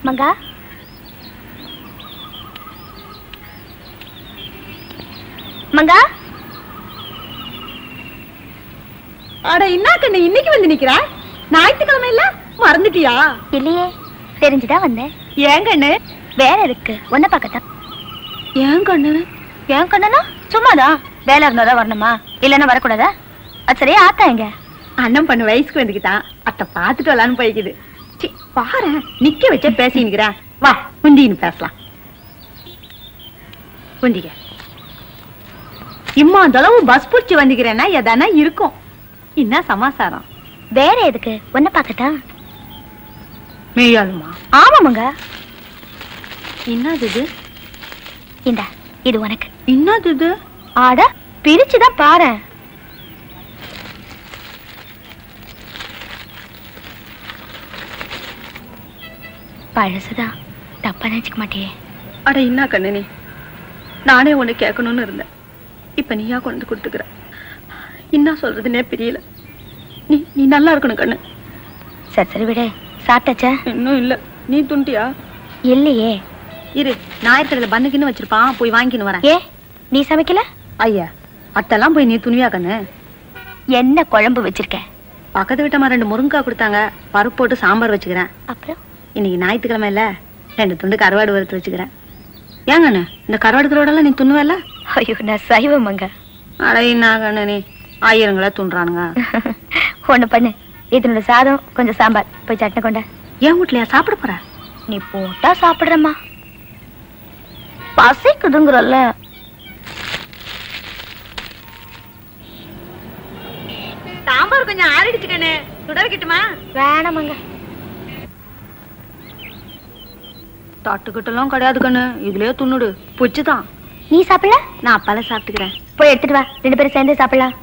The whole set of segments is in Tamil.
மங்கா மங்கா அட என்ன கண்ணு இன்னைக்கு வந்து நிக்கிற ஞாயிற்றுக்கிழமை இல்ல மறந்துட்டியா இல்லையே தெரிஞ்சுதான் வந்தேன் ஏன் கண்ணு வேற இருக்கு ஒன்ன பார்க்கத்தான் ஏன் கண்ணு ஏன் கண்ணனா சும்மாதான் வேலை இருந்தாதான் வரணுமா இல்லைன்னா வரக்கூடாதா அது சரியா ஆத்தா எங்க அண்ணன் பண்ண வயசுக்கு வந்துக்கிட்டான் அத்தை பார்த்துட்டு வரலான்னு போய்க்குது சி பாரு நிக்க வச்சே பேசினுக்கிறேன் வா குந்தின்னு பேசலாம் குந்திக்க இம்மா அந்த அளவு பஸ் பிடிச்சி வந்துக்கிறேன்னா எதானா இருக்கும் என்ன சமாசாரம் வேற எதுக்கு ஒன்ன பார்க்கத்தான் மெய்யாலுமா ஆமாமங்க என்னது இது இந்த இது உனக்கு என்னது இது ஆட பிரிச்சுதான் பாரு பழசுதான் தப்பா நினைச்சுக்க மாட்டியே அட என்ன கண்ணு நீ நானே உன்னை கேட்கணும்னு இருந்தேன் இப்ப நீயா கொண்டு கொடுத்துக்கிற என்ன சொல்றதுன்னே தெரியல நீ நீ நல்லா இருக்கணும் கண்ணு சரி சரி விடு சாப்பிட்டாச்சா இன்னும் இல்ல நீ துண்டியா இல்லையே இரு ஞாயிற்றுக்கிழமை பண்ணுக்குன்னு வச்சிருப்பான் போய் வாங்கின்னு வரேன் ஏ நீ சமைக்கல ஐயா அத்தெல்லாம் போய் நீ துணியா கண்ணு என்ன குழம்பு வச்சிருக்க பக்கத்து வீட்டம்மா ரெண்டு முருங்கைக்காய் கொடுத்தாங்க பருப்பு போட்டு சாம்பார் வச்சுக்கிறேன் அப்புறம் இன்னைக்கு ஞாயிற்றுக்கிழமை இல்ல ரெண்டு துண்டு கருவாடு வறுத்து வச்சுக்கிறேன் ஏங்கண்ணு இந்த கருவாடு கருவாடெல்லாம் நீ துண்ணுவல்ல ஐயோ நான் சைவமங்க அட என்ன கண்ணு நீ ஆயிரங்களா துண்டுறானுங்க ஒண்ணு பண்ணு இதனோட சாதம் கொஞ்சம் சாம்பார் போய் சட்னி கொண்ட ஏன் வீட்லயா சாப்பிட போற நீ போட்டா சாப்பிடுறம்மா பசிக்குதுங்கிறல்ல சாம்பார் கொஞ்சம் ஆறிடுச்சு கண்ணு சுட வைக்கட்டுமா வேணாமங்க தட்டுக்கிட்டெல்லாம் கிடையாது கண்ணு இதுலயே துண்ணுடு புச்சுதான் நீ சாப்பிடல நான் அப்பெல்லாம் சாப்பிட்டுக்கிறேன் போய் எடுத்துட்டு வா ரெண்டு பேரும் சேர்ந்து சாப்பிடலாம்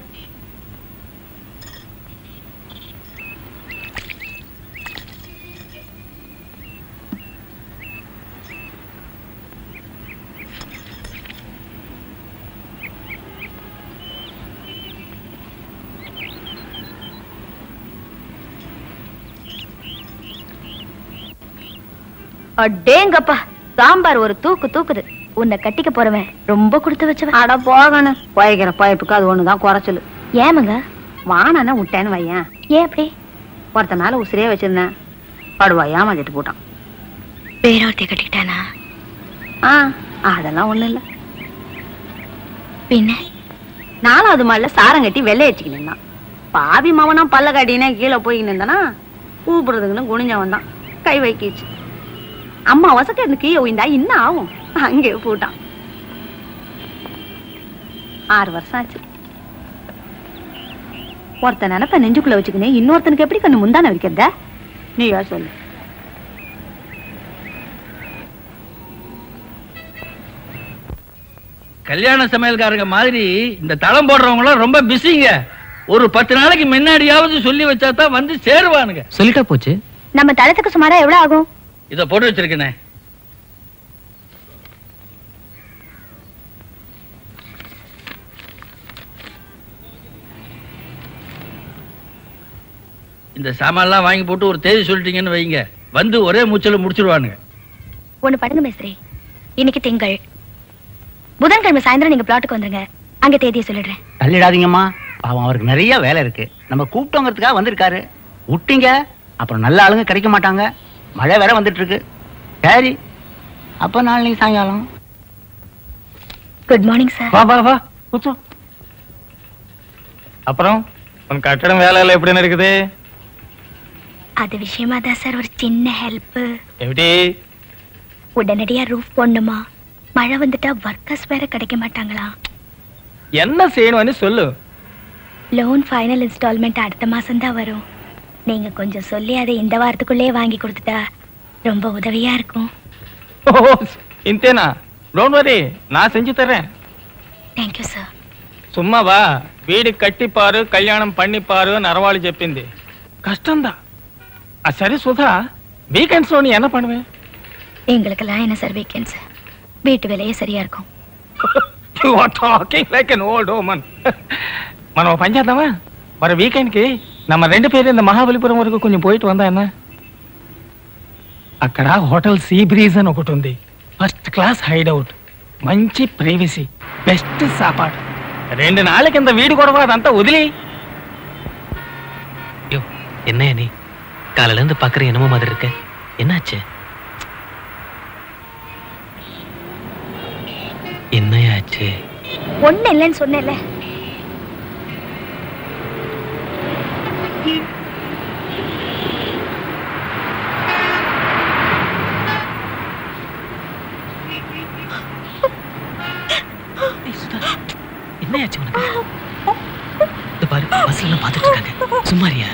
அடேங்கப்பா சாம்பார் ஒரு தூக்கு தூக்குது உன்னை கட்டிக்க போறவன் ரொம்ப கொடுத்து வச்சவன் அட போகணும் போய்க்கிற பைப்புக்கு அது ஒண்ணுதான் குறைச்சல் ஏமங்க வானானே விட்டேன்னு வையேன் ஏன் அப்படி ஒருத்த மேல உசிரியே வச்சிருந்தேன் படுவா ஏமாத்திட்டு போட்டான் வேற ஒருத்தைய கட்டிக்கிட்டானா ஆ அதெல்லாம் ஒண்ணும் இல்ல பின்ன நாலாவது மாடில சாரம் கட்டி வெள்ளை வச்சுக்கின்னு இருந்தான் பாவி மவனா பல்ல கட்டினே கீழே போய்கின்னு இருந்தானா கூப்பிடுறதுக்குன்னு குனிஞ்ச வந்தான் கை வைக்கிச்சு அம்மா வசக்க இருந்து கீழே உயிந்தா என்ன ஆகும் அங்கே போட்டான் ஆறு வருஷம் ஆச்சு ஒருத்தன் நினைப்ப நெஞ்சுக்குள்ள வச்சுக்கினே இன்னொருத்தனுக்கு எப்படி கண்ணு முந்தான வைக்கிறத நீயா சொல்லு கல்யாண சமையல்காரங்க மாதிரி இந்த தளம் போடுறவங்க ரொம்ப பிஸிங்க ஒரு பத்து நாளைக்கு முன்னாடியாவது சொல்லி வச்சா தான் வந்து சேருவானுங்க சொல்லிட்டா போச்சு நம்ம தளத்துக்கு சுமாரா எவ்வளவு ஆகும் இத போட்டு வச்சிருக்கேனே இந்த சாமான்லாம் வாங்கி போட்டு ஒரு தேதி சொல்லிட்டீங்கன்னு வைங்க வந்து ஒரே மூச்சல முடிச்சிருவானுங்க ஒண்ணு பண்ணுங்க மேஸ்திரி இன்னைக்கு திங்கள் புதன்கிழமை சாயந்தரம் நீங்க பிளாட்டுக்கு வந்துருங்க அங்க தேதியை சொல்லிடுறேன் தள்ளிடாதீங்கம்மா பாவம் அவருக்கு நிறைய வேலை இருக்கு நம்ம கூப்பிட்டோங்கிறதுக்காக வந்திருக்காரு விட்டீங்க அப்புறம் நல்ல ஆளுங்க கிடைக்க மாட்டாங்க மழை வேற வந்துட்டு இருக்கு சரி அப்ப நாளைக்கு சாயங்காலம் குட் மார்னிங் சார் வா வா வா கூச்சோ அப்புறம் உன் கட்டடம் வேலை எல்லாம் எப்படி இருக்குது அது விஷயமா தான் சார் ஒரு சின்ன ஹெல்ப் எப்படி உடனடியா ரூஃப் போடணுமா மழை வந்துட்டா ஒர்க்கர்ஸ் வேற கிடைக்க மாட்டாங்களா என்ன செய்யணும்னு சொல்லு லோன் ஃபைனல் இன்ஸ்டால்மெண்ட் அடுத்த மாசம் தான் வரும் நீங்க கொஞ்சம் சொல்லி அதை இந்த வாரத்துக்குள்ளேயே வாங்கி கொடுத்துட்டா ரொம்ப உதவியா இருக்கும் ஓ ఇంతేనా డోంట్ వరీ நான் செஞ்சு தர்றேன் தேங்க்யூ சார் సుమ్మా వా వీడి కట్టిపారు కళ్యాణం పండిపారు అని అరవాళ్ళు చెప్పింది కష్టందా ఆ సరే సుధా వీకెండ్స్ లో நீ என்ன பண்ணுவேன் எங்களுக்கெல்லாம் என்ன சார் வீக்கெண்ட்ஸ் வீட்டு வேலையே சரியா இருக்கும் you are talking like an old woman మనం ఓ పని చేద్దామా మరి వీకెండ్ కి நம்ம ரெண்டு பேரும் இந்த மகாபலிபுரம் வரைக்கும் கொஞ்சம் போயிட்டு வந்தா என்ன అక్కడ హోటల్ సీ బ్రీజ్ అని ఒకటి ఉంది ఫస్ట్ క్లాస్ హైడౌట్ మంచి ప్రైవసీ బెస్ట్ సాపాడు రెండు నాళ్ళ కింద వీడి గొడవ అదంతా వదిలి யோ என்ன நீ காலையில இருந்து பாக்குற என்னமோ மாதிரி இருக்க என்னாச்சு என்னையாச்சு ஒண்ணு இல்லைன்னு சொன்னேன்ல என்னையாச்சு உனக்கு இந்த பாரு பஸ்ல எல்லாம் பாத்துட்டு இருக்காங்க சும்மாரியா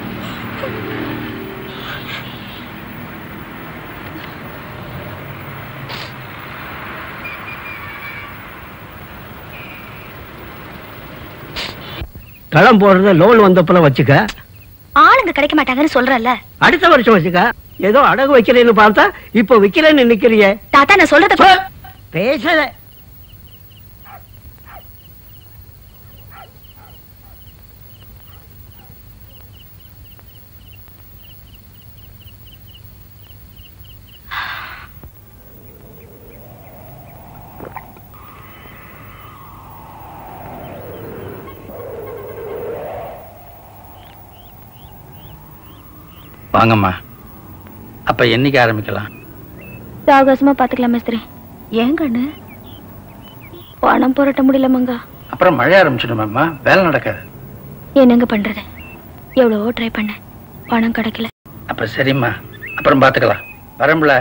தளம் போடுறத லோன் வந்தப்பல வச்சுக்க ஆளுங்க கிடைக்க மாட்டாங்கன்னு சொல்றேன்ல அடுத்த வருஷம் வச்சுக்க ஏதோ அடகு வைக்கிறேன்னு பார்த்தா இப்ப விக்கிறேன்னு நிக்கிறியே தாத்தா நான் சொல்றத கொ- பேசல வாங்கம்மா அப்ப என்னைக்கு ஆரம்பிக்கலாம் சாவகாசமா பாத்துக்கலாம் மேஸ்திரி ஏன் கண்ணு பணம் புரட்ட முடியல மங்கா அப்புறம் மழை ஆரம்பிச்சிடுமாம்மா வேலை நடக்காது என்னங்க பண்றது எவ்வளவோ ட்ரை பண்ணேன் பணம் கிடைக்கல அப்ப சரிம்மா அப்புறம் பாத்துக்கலாம் வரம்புல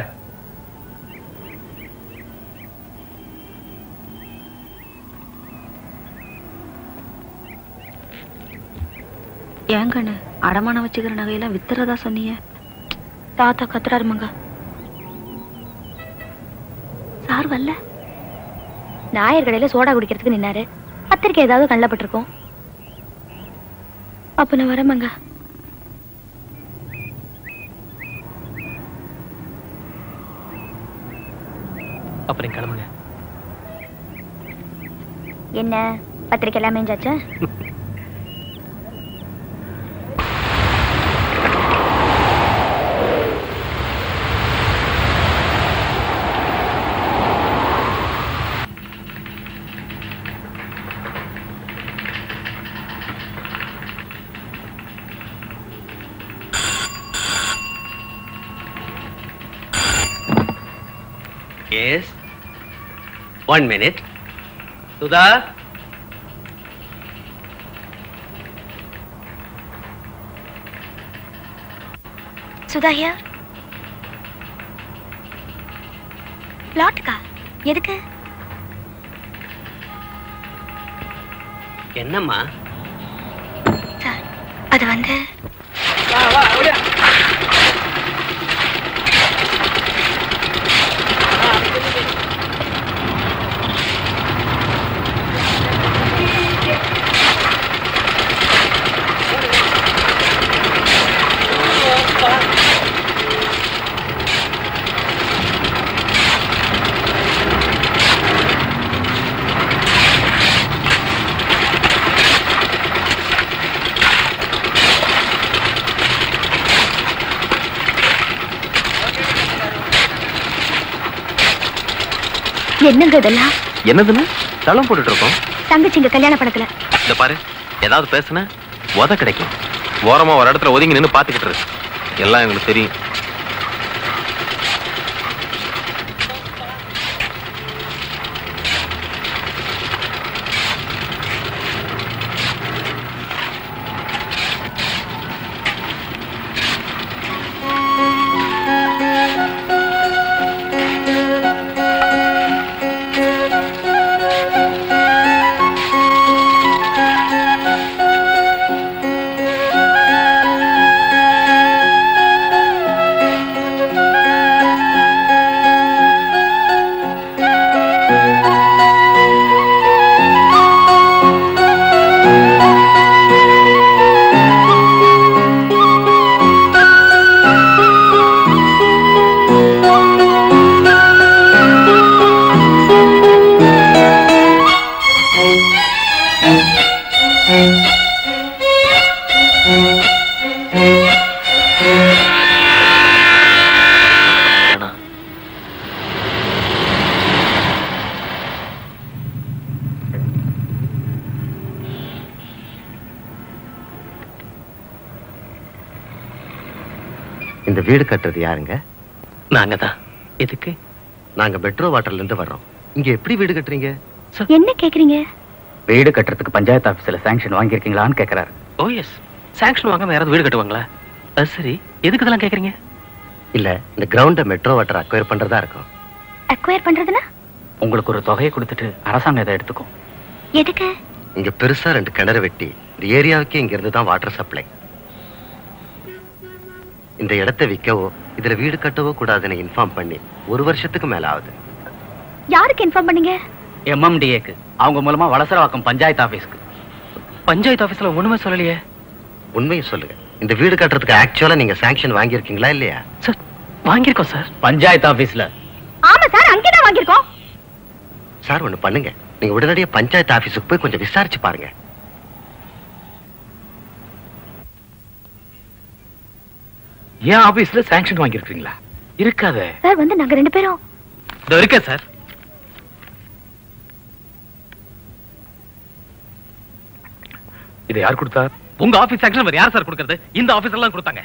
ஏன் கண்ணு அடமானம் வச்சுக்கிற நகையெல்லாம் வித்துறதா சொன்னீங்க தாத்தா கத்துறாரு மங்கா சார் வரல நாயர் கடையில சோடா குடிக்கிறதுக்கு நின்னாரு பத்திரிக்கை ஏதாவது கண்ணில் பட்டிருக்கோம் அப்ப நான் வரேன் மங்கா அப்புறம் கிளம்புங்க என்ன பத்திரிக்கை எல்லாமே மேஞ்சாச்சா yes one minute Sudha Sudha here பிளாட்டுக்கா எதுக்கு என்னம்மா சார் அது வந்து என்னங்க இதெல்லாம் என்னதுன்னு தளம் போட்டுட்டு இருக்கோம் தங்கச்சிங்க கல்யாண படத்துல இந்த பாரு ஏதாவது பேசுன உத கிடைக்கும் ஓரமா ஒரு இடத்துல ஒதுங்கி நின்னு பாத்துக்கிட்டு இரு. எல்லாம் எங்களுக்கு தெரியும் இந்த வீடு கட்டுறது யாருங்க நாங்க தான் எதுக்கு நாங்க மெட்ரோ வாட்டர்ல இருந்து வர்றோம் இங்க எப்படி வீடு கட்டுறீங்க என்ன கேக்குறீங்க வீடு கட்டுறதுக்கு பஞ்சாயத்து ஆபீஸ்ல சாங்ஷன் வாங்கியிருக்கீங்களான்னு கேக்குறாரு ஓ எஸ் சாங்ஷன் வாங்காம யாராவது வீடு கட்டுவாங்களா அது சரி எதுக்கு இதெல்லாம் கேக்குறீங்க இல்ல இந்த கிரவுண்ட மெட்ரோ வாட்டர் அக்வயர் பண்றதா இருக்கும் அக்வயர் பண்றதுனா உங்களுக்கு ஒரு தொகையை கொடுத்துட்டு அரசாங்கம் இதை எடுத்துக்கும் எதுக்கு இங்க பெருசா ரெண்டு கிணறு வெட்டி இந்த ஏரியாவுக்கே இங்க இருந்து தான் வாட்டர் சப்ளை இந்த இடத்தை விற்கவோ இதுல வீடு கட்டவோ கூடாதுன்னு இன்ஃபார்ம் பண்ணி ஒரு வருஷத்துக்கு மேல ஆகுது யாருக்கு இன்ஃபார்ம் பண்ணீங்க எம்எம்டிஏக்கு அவங்க மூலமா வளசரவாக்கம் பஞ்சாயத்து ஆபீஸ்க்கு பஞ்சாயத்து ஆபீஸ்ல ஒண்ணுமே சொல்லலையே உண்மையை சொல்லுங்க இந்த வீடு கட்டுறதுக்கு ஆக்சுவலா நீங்க சாங்ஷன் வாங்கியிருக்கீங்களா இல்லையா சார் வாங்கியிருக்கோம் சார் பஞ்சாயத்து ஆபீஸ்ல ஆமா சார் அங்கேதான் வாங்கியிருக்கோம் சார் ஒண்ணு பண்ணுங்க நீங்க உடனடியா பஞ்சாயத்து ஆபீஸுக்கு போய் கொஞ்சம் விசாரிச்சு பாருங்க ஏன் ஆபீஸ்ல சாங்ஷன் வாங்கியிருக்கீங்களா இருக்காதே சார் வந்து நாங்க ரெண்டு பேரும் இதோ இருக்கேன் சார் இதை யார் கொடுத்தா உங்க ஆபீஸ் சாங்ஷன் வேற யார் சார் கொடுக்கறது இந்த ஆபீஸ் எல்லாம் கொடுத்தாங்க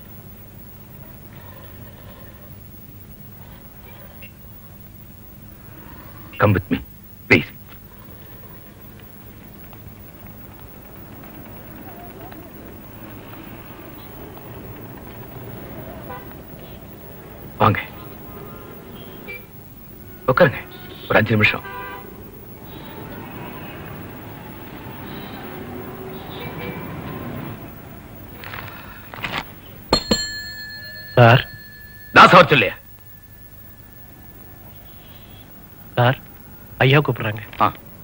கம் வித் மீ ப்ளீஸ் வாங்க உட்காருங்க ஒரு அஞ்சு நிமிஷம் சார் நான் சார் சொல்லியா சார் ஐயா கூப்பிடுறாங்க ஆ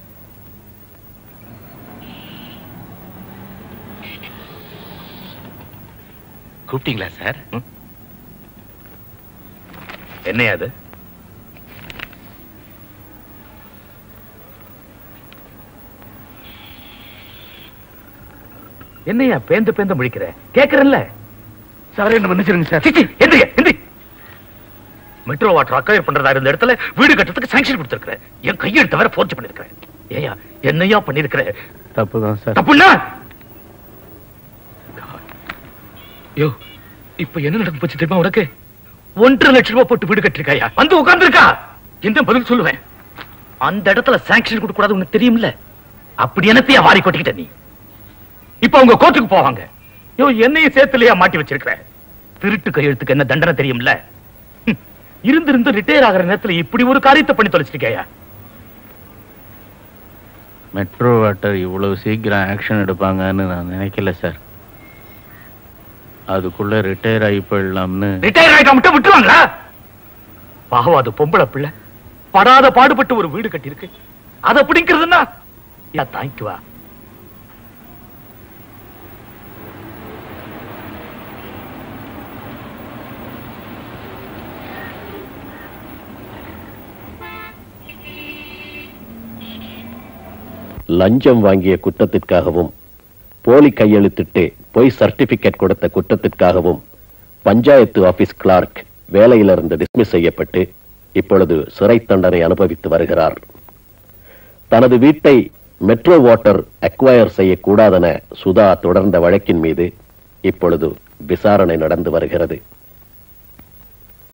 கூப்பிட்டீங்களா சார் என்னையா அது என்னையா பேந்து பேந்து முழிக்கிற கேக்குறல்ல சார் என்ன மன்னிச்சிருங்க சார் எந்திரிங்க எந்திரி மெட்ரோ வாட்டர் அக்கயர் பண்றதா இருந்த இடத்துல வீடு கட்டுறதுக்கு சாங்ஷன் கொடுத்திருக்கிறேன் என் கையெழுத்த வேற ஃபோர்ஜ் பண்ணிருக்கிறேன் ஏயா என்னையா பண்ணிருக்கிற தப்பு தான் சார் தப்புன்னா யோ இப்ப என்ன நடந்து போச்சு தெரியுமா உனக்கு ஒன்றரை லட்சம் ரூபாய் போட்டு வீடு கட்டிருக்காயா வந்து உட்கார்ந்துருக்கா என்ன பதில் சொல்லுவேன் அந்த இடத்துல சாங்ஷன் கொடுக்க கூடாது உனக்கு தெரியும்ல அப்படி என்னத்தையா வாரி கொட்டிக்கிட்ட நீ இப்ப அவங்க கோர்ட்டுக்கு போவாங்க யோ என்னையும் சேர்த்துலையா மாட்டி வச்சிருக்கிற திருட்டு கையெழுத்துக்கு என்ன தண்டனை தெரியும்ல ஹம், இருந்து இருந்து ரிட்டையர் ஆகிற நேரத்துல இப்படி ஒரு காரியத்தை பண்ணி தொலைச்சிருக்கையா மெட்ரோ வாட்டர் இவ்வளவு சீக்கிரம் ஆக்ஷன் எடுப்பாங்கன்னு நான் நினைக்கல சார் அதுக்குள்ள ரிட்டையர் ஆகி போயிடலாம்னு ரிட்டையர் ஆயிட்டா மட்டும் விட்டுருவாங்களா பாவம் அது பொம்பளை பிள்ளை படாத பாடுபட்டு ஒரு வீடு கட்டியிருக்கு அதை பிடிக்கிறதுன்னா யா தாங்கிக்குவா லஞ்சம் வாங்கிய குற்றத்திற்காகவும் போலி கையெழுத்திட்டு பொய் சர்டிபிகேட் கொடுத்த குற்றத்திற்காகவும் பஞ்சாயத்து ஆபீஸ் கிளார்க் வேலையிலிருந்து டிஸ்மிஸ் செய்யப்பட்டு இப்பொழுது சிறை தண்டனை அனுபவித்து வருகிறார் தனது வீட்டை மெட்ரோ வாட்டர் அக்வயர் செய்யக்கூடாதென சுதா தொடர்ந்த வழக்கின் மீது இப்பொழுது விசாரணை நடந்து வருகிறது